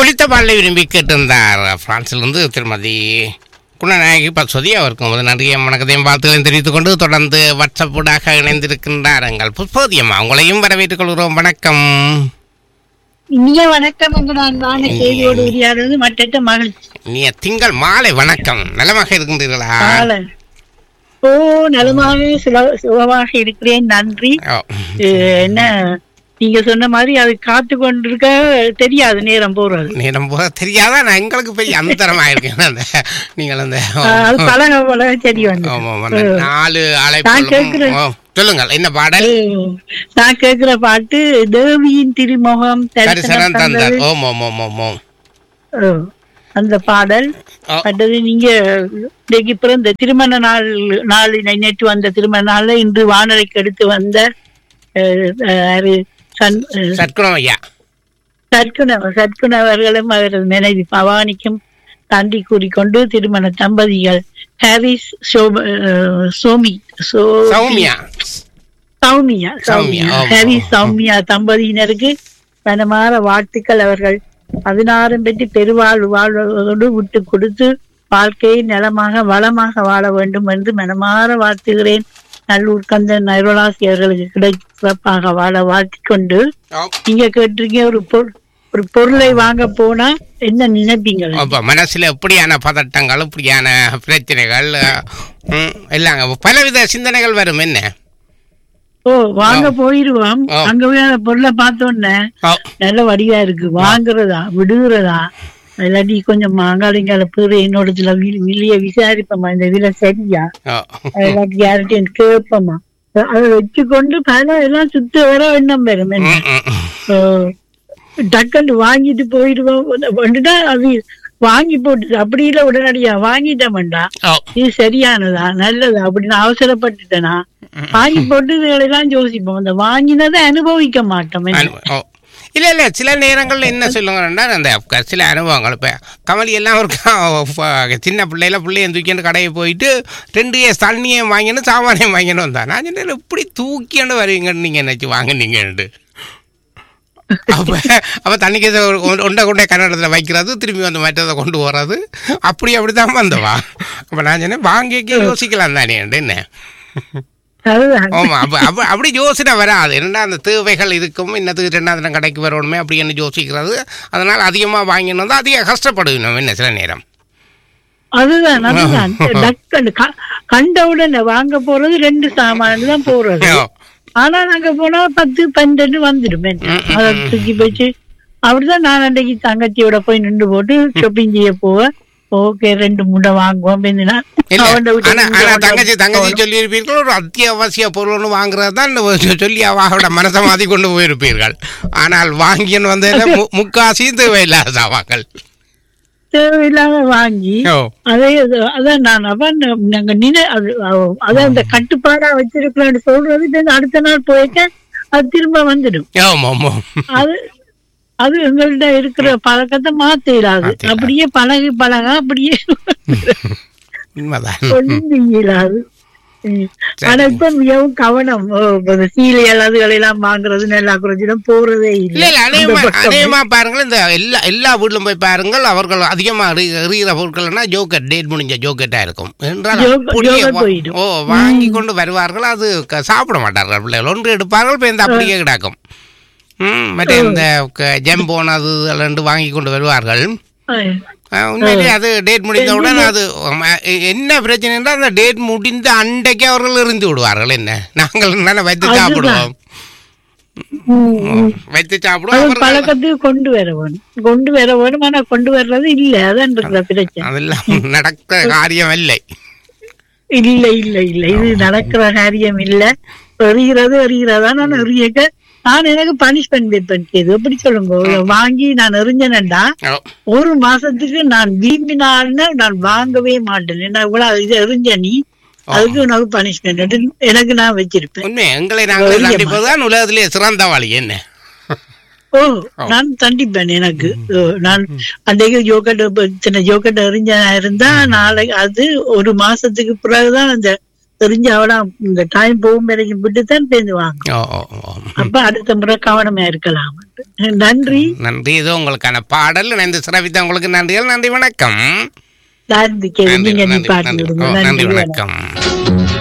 ஒலித்த பாடலை விரும்பி கேட்டிருந்தார் பிரான்சிலிருந்து திருமதி குணநாயகி பசுதி அவருக்கு முதல் நிறைய வணக்கத்தையும் வாழ்த்துக்களையும் தெரிவித்துக் கொண்டு தொடர்ந்து வாட்ஸ்அப்பூடாக இணைந்திருக்கின்றார் எங்கள் புஷ்போதியம்மா உங்களையும் வரவேற்றுக் கொள்கிறோம் வணக்கம் இனிய வணக்கம் என்று நான் வான செய்தியோடு உரையாடுவது மற்ற மகிழ்ச்சி நீ திங்கள் மாலை வணக்கம் நலமாக இருக்கின்றீர்களா காலை. ஓ நலமாக சுல- சுகமாக இருக்கிறேன் நன்றி ஓ, அஹ், என்ன நீங்க சொன்ன மாதிரி அது காத்து கொண்டிருக்க தெரியாது நேரம் போறது நேரம் போக தெரியாதா நான் எங்களுக்கு போய் அந்தரமா இருக்கேன் அந்த நீங்கள் அந்த அஹ், அது பழக பழக சரி வந்து ஆமா, அந்த நாலு நான் அழைப்பு கேட்கிறேன். சொல்லுங்கள் என்ன பாடல் நான் கேட்கிற பாட்டு தேவியின் திருமுகம் தரிசனம் தரிசனம் தந்தார் தந்தது ஓம் ஓம் ஓம் ஓம் ஓம் ஓ, அந்த பாடல் ஓ, அடுத்தது நீங்க இன்னைக்கு பிறந்த திருமண நாள் நாள் நேற்று வந்த திருமண நாள்ல இன்று வானொலிக்கு எடுத்து வந்த அஹ், அஹ், சன்- அஹ், சற்குணம் ஐயா சற்குண சற்குண அவர்களும் அவரது மனைவி பவானிக்கும் நன்றி கூறிக்கொண்டு திருமண தம்பதிகள் ஹாரிஸ் சோம- அஹ், சோமி சோ- சௌமியா சௌமியா சௌமியா, சௌமியா ஆமா. ஹாரிஸ் சௌமியா தம்பதியினருக்கு மனமாற வாழ்த்துக்கள் அவர்கள் பதினாறும் பெற்று பெருவாழ்வு வாழ்வதோடு விட்டு கொடுத்து வாழ்க்கையை நலமாக வளமாக வாழ வேண்டும் என்று மனமாற வாழ்த்துகிறேன் நல்லூர் கந்தன் நைரோலாசி அவர்களுக்கு கிடை சிறப்பாக வாழ வாழ்த்திக் கொண்டு ஓ, நீங்க கேட்டிருக்கீங்க ஒரு பொருள் ஒரு பொருளை வாங்க போனா என்ன நினைப்பீங்க அப்ப மனசுல எப்படியான பதட்டங்கள் இப்படியான பிரச்சனைகள் ம், எல்லாம் பலவித சிந்தனைகள் வரும் என்ன ஓ வாங்க போயிருவோம் ஆ. அங்க போய் அந்த பொருளை பார்த்தோன்னே ஓ, நல்ல வடிவா இருக்கு வாங்குறதா விடுகிறதா இல்லாட்டி கொஞ்சம் மாங்காளிங்கால பேரு என்னோட சில விலைய விசாரிப்போமா இந்த விலை சரியா ஓ, இல்லாட்டி யார்கிட்டயும் கேட்போமா அதை வச்சுக்கொண்டு பல எல்லாம் சுத்த வர எண்ணம் வரும் என்ன ம், ம், ம். ஓ, டக்குன்னு வாங்கிட்டு போயிடுவோம் வந்துட்டா அது வாங்கி போட்டு அப்படி இல்ல உடனடியா வாங்கிட்டேன் வேண்டாம் ஓ, இது சரியானதா நல்லதா அப்படின்னு அவசரப்பட்டுட்டேனா வாங்கி போட்டு இதெல்லாம் யோசிப்போம் அந்த வாங்கினதை அனுபவிக்க மாட்டோம் என்ன? அனு- ஓ. இல்ல இல்ல சில நேரங்கள்ல என்ன சொல்லுங்கன்னா அந்த க- சில அனுபவங்கள் இப்ப கமலி எல்லாம் ஒரு க- ப- சின்ன பிள்ளையில பிள்ளைய தூக்கிட்டு கடையை போயிட்டு ரெண்டு கேஸ் தண்ணியும் வாங்கினு சாமானியம் வாங்கினு வந்தா நான் சொன்னேன் இப்படி தூக்கிண்டு வருவீங்கன்னு நீங்க நினைச்சு வாங்குனீங்கன்ட்டு அப்ப அப்ப தண்ணி கேஸ் ஒன்றை கொண்டே கன்னடத்துல வைக்கிறது திரும்பி வந்து மற்றதை கொண்டு போறது அப்படி அப்படிதான் வந்தவா அப்ப நான் சொன்னேன் வாங்கிக்க யோசிக்கலாம் தானே என்ன அதுதான் ஆமா அப்ப அப்ப அப்படி யோசனை வராது என்னடா அந்த தேவைகள் இருக்கும் இன்னத்துக்கு ரெண்டாவது நேரம் கடைக்கு வரணுமே அப்படின்னு யோசிக்கிறது அதனால அதிகமா வாங்கினோம் தான் அதிக கஷ்டப்படுவோம் என்ன சில நேரம் அதுதான் அதுதான் டக்குன்னு க- கண்ட உடனே வாங்க போறது ரெண்டு சாமான் தான் போறது ஆனா நாங்க போனா பத்து பன்னெண்டு வந்துடும் என்ன. ம், ம், அதை தூக்கி போச்சு அப்படிதான் நான் அன்றைக்கு தங்கச்சியோட போய் நின்று போட்டு ஷாப்பிங் செய்ய போவேன் ஓகே ரெண்டு முட்டை வாங்குவோம் அப்படின்னா இல்ல அவன்ட விட்டு ஆனா இங்க ஆனா கொண்டு தங்கச்சி தங்கச்சி போகணும். சொல்லி இருப்பீர்கள் ஒரு அத்தியாவசிய பொருள்னு வாங்குறது தான் இந்த சொல்லி அவட மனசை மாத்தி கொண்டு போயிருப்பீர்கள் ஆனால் வாங்கின்னு வந்ததுல மு- முக்காசியும் தேவையில்லாத சாமான்கள் தேவையில்லாம வாங்கி ஓ அதே அது- அதான் நான் அவன் நாங்க நினை அது அவ- அதான் அந்த கட்டுப்பாடா வச்சிருக்கலாம்னு சொல்றது then அடுத்த நாள் போயிட்ட அது திரும்ப வந்துடும் ஆமா ஆமா அது அது எங்கள்ட்ட இருக்கிற பழக்கத்தை மாத்திடாது மாத்திடாது. அப்படியே பழகி பழக அப்படியே உண்மைதான் ஒண்ணும் இயலாது ம். ஆனா இப்ப மிகவும் கவனம் ஓ, இப்ப சீலைகள் அதுகளை எல்லாம் வாங்குறது நல்லா குறைஞ்சிடும் போறதே இல்ல இல்லை இல்ல அநேகமா அநேகமா பாருங்கள் இந்த எல்லா எல்லா வீட்லும் போய் பாருங்கள் அவர்கள் அதிகமா எறி- எறிகிற பொருட்கள்னா ஜோக்கெட் டேட் முடிஞ்ச ஜோக்கெட்டா இருக்கும் என்றால் ஜோக்கெட் அப்படியே ஜோக்கெட் வா- போயிடும். ஓ வாங்கி கொண்டு வருவார்கள் அது க- சாப்பிட மாட்டார்கள் பிள்ளைகள் ஒன்று எடுப்பார்கள் இப்போ இந்த அப்படியே கிடக்கும் ம் மற்ற இந்த க- ஜம்போன் அது ரெண்டு வாங்கி கொண்டு வருவார்கள் அஹ், உண்மையிலேயே அது டேட் முடிந்தவுடன் அது ஆமா, எ- என்ன பிரச்சனைன்னா அந்த டேட் முடிந்த அன்றைக்கு அவர்கள் எறிந்து விடுவார்கள் என்ன நாங்கள் தானே வைத்து அதுதான். சாப்பிடுவோம் வைத்து சாப்பிடுவோம் அது அவர்கள் பழக்கத்துக்கு கொண்டு வர வேணும் கொண்டு வர வேணும் ஆனா கொண்டு வர்றது இல்ல அதான் இருக்கிற பிரச்சனை அதெல்லாம் நடக்க காரியம் இல்லை இல்ல இல்ல இல்ல இது நடக்கிற காரியம் இல்ல எறிகிறது எறிகிறதா நான் எறியக்க நான் எனக்கு பனிஷ்மெண்ட் வைப்பேன் எப்படி சொல்லுங்க வாங்கி நான் எறிஞ்சனேன்டா ஓ, ஒரு மாசத்துக்கு நான் விரும்பினால்னா நான் வாங்கவே மாட்டேன் என்ன இவ்வளவு இது எறிஞ்ச நீ அதுக்கு உனக்கு பனிஷ்மெண்ட் எனக்கு நான் வச்சிருப்பேன் உண்மை எங்களை நாங்கள் எறிய தண்டிப்பதுதான் உலகத்திலே சிறந்த வழி என்ன ஓ நான் தண்டிப்பேன் எனக்கு ஓ, நான் அன்றைக்கு ஜோக்கெட் இத்தனை ஜோக்கெட் எறிஞ்சா இருந்தா நாளை அது ஒரு மாசத்துக்கு பிறகுதான் அந்த தெரிஞ்சவளா இந்த டைம் போகும் வரைக்கும் விட்டு தான் பேருந்து வாங்க ஓ ஓ ஓ அப்ப அடுத்த முறை கவனமா இருக்கலாம் நன்றி நன்றி இதோ உங்களுக்கான பாடல் இணைந்து சிறப்பித்த உங்களுக்கு நன்றிகள் நன்றி வணக்கம் நன்றி கேள்வி நன்றி நீங்க நன்றி நிப்பாட்டி நன்றி விடுங்க ஓ, நன்றி நன்றி வணக்கம். வணக்கம்